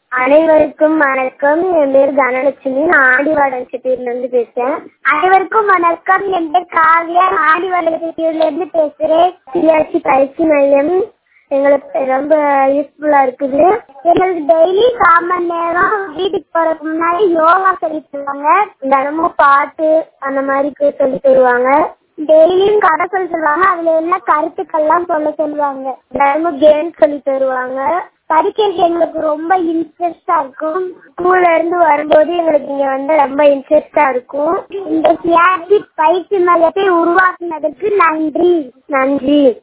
அனைவருக்கும் வணக்கம் என் பேர் தனலட்சுமி நான் ஆடிவாடம் சிட்டியில இருந்து பேசுறேன் அனைவருக்கும் வணக்கம் என் பேர் காவியா ஆடிவாடம் சிட்டியில இருந்து பேசுறேன் சிஆர்சி பயிற்சி மையம் எங்களுக்கு ரொம்ப யூஸ்ஃபுல்லா இருக்குது எங்களுக்கு டெய்லி கால் மணி நேரம் வீட்டுக்கு போறதுக்கு முன்னாடி யோகா சொல்லி தருவாங்க தினமும் பாட்டு அந்த மாதிரி சொல்லி தருவாங்க டெய்லியும் கதை சொல்லி தருவாங்க அதுல என்ன கருத்துக்கள்லாம் சொல்ல சொல்லுவாங்க தினமும் கேம் சொல்லி தருவாங்க படிக்கிறது எங்களுக்கு ரொம்ப இன்ட்ரெஸ்டா இருக்கும் ஸ்கூல்ல இருந்து வரும்போது எங்களுக்கு இங்க வந்து ரொம்ப இன்ட்ரெஸ்டா இருக்கும் இந்த சிஆர்டி பயிற்சி மையத்தை உருவாக்குனதுக்கு நன்றி நன்றி